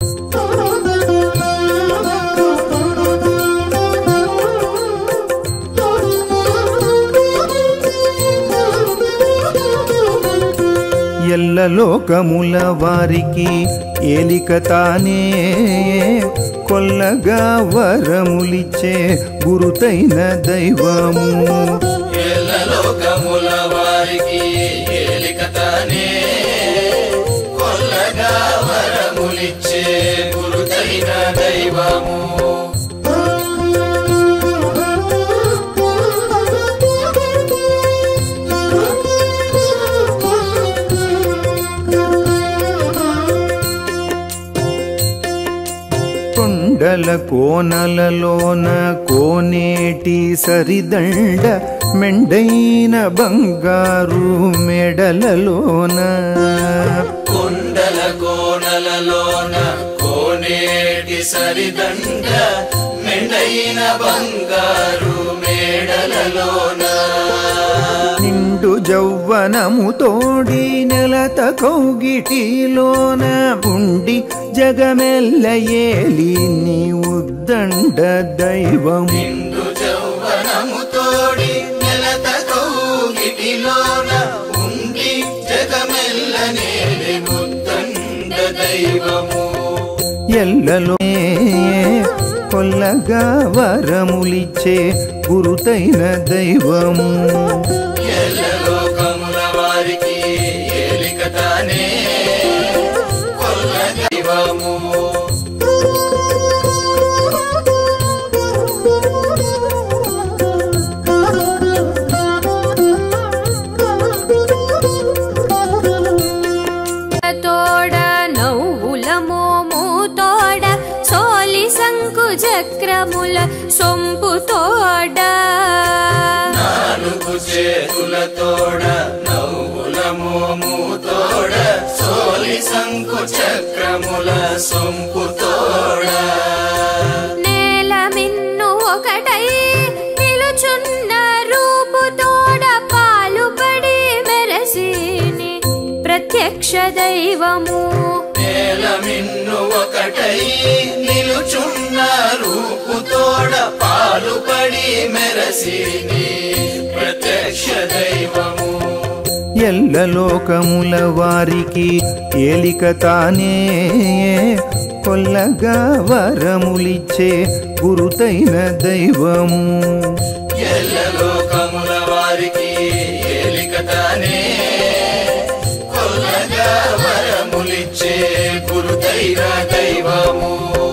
ఎల్ల లోకముల వారికి ఏలిక తానే కొల్లగా వరములిచ్చే గురుతైన దైవము ఎల్ల లోకముల వారికి ఏలికతానే కొల్లగా వరములిచ్చే గురుతైన దైవము కొండల కోనలలోన కోనేటి సరిదండ మెండైన బంగారు మెడలలోన కొండల కోనలలోన కోనేటి సరిదండ మెండైన బంగారు మేడలలోన నిండు జౌవనము తోడి నెలత కౌగిటిలోన ఉండి జగమెల్ల ఏలి నీ ఉద్దండ దైవము నిండు జౌవనము తోడి నెలత కౌగిటిలోన ఉండి జగమెల్ల నేడి ముద్దండ దైవము ఎల్లలో కొల్లగా వరములిచ్చే గురుతైన దైవము ఎల్ల లోకముల వారికి ఏలికతానే కొల్ల దైవము తోడ నవ్వుల మోము తోడ సోలి శంకు చక్రముల సొంపు తోడ నాలుగు చేతుల తోడ నవ్వుల మోము తోడ సోలి శంకు చక్రముల సొంపు తోడ నేల మిన్ను ఒకటై నిలుచున్న రూపు తోడ పాలు పడి మెరసిని ప్రత్యక్ష దైవము నేల మిన్ను ఒకటై నిలుచున్న రూపు తోడ పాలు పడి మెరసిని ప్రత్యక్ష దైవము ఎల్ల లోకముల వారికి ఏలిక తానే కొల్లగా వరములిచ్చే గురుతైన దైవము ఎల్ల లోకముల వారికి ఏలికతానే కొల్లగా వరములిచ్చే గురుదైన దైవము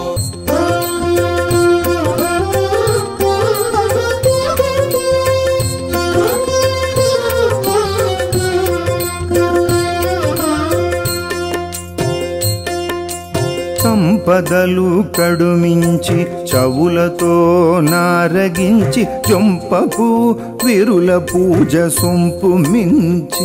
సంపదలు కడుమించి చవులతో నారగించి చొంపకు విరుల పూజ సొంపు మించి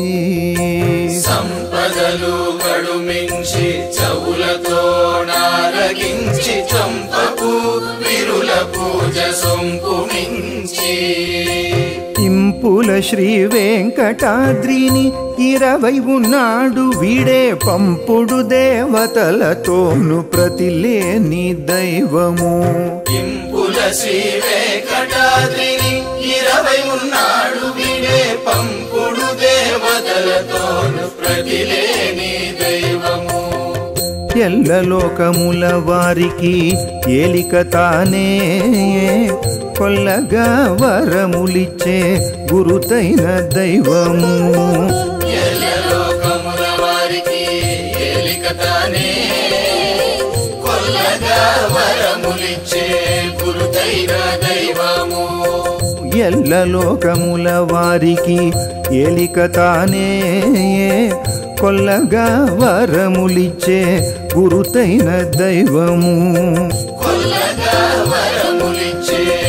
సంపదలు కడుమించి చెవులతో నారగించి చంపకు విరుల పూజ సొంపు మించి ఇంపుల శ్రీ వెంకటాద్రిని ఇరవై ఉన్నాడు వీడే పంపుడు దేవతలతోను ప్రతిలేని దైవము ఇంపుల శ్రీ వెంకటాద్రిని ఇరవై ఉన్నాడు వీడే పంపుడు దేవతలతోను ప్రతిలేని దైవము ఎల్ల లోకముల వారికి ఏలిక తానే కొల్లగా వరములిచ్చే గురుతైన దైవము ఎల్ల లోకముల వారికి ఏలికతానే కొల్లగా వరములిచ్చే గురుదైన దైవము ఎల్ల లోకముల వారికి ఏలిక తానే కొల్లగా వరములిచ్చే గురుతైన దైవము కొల్లగా వరములిచ్చే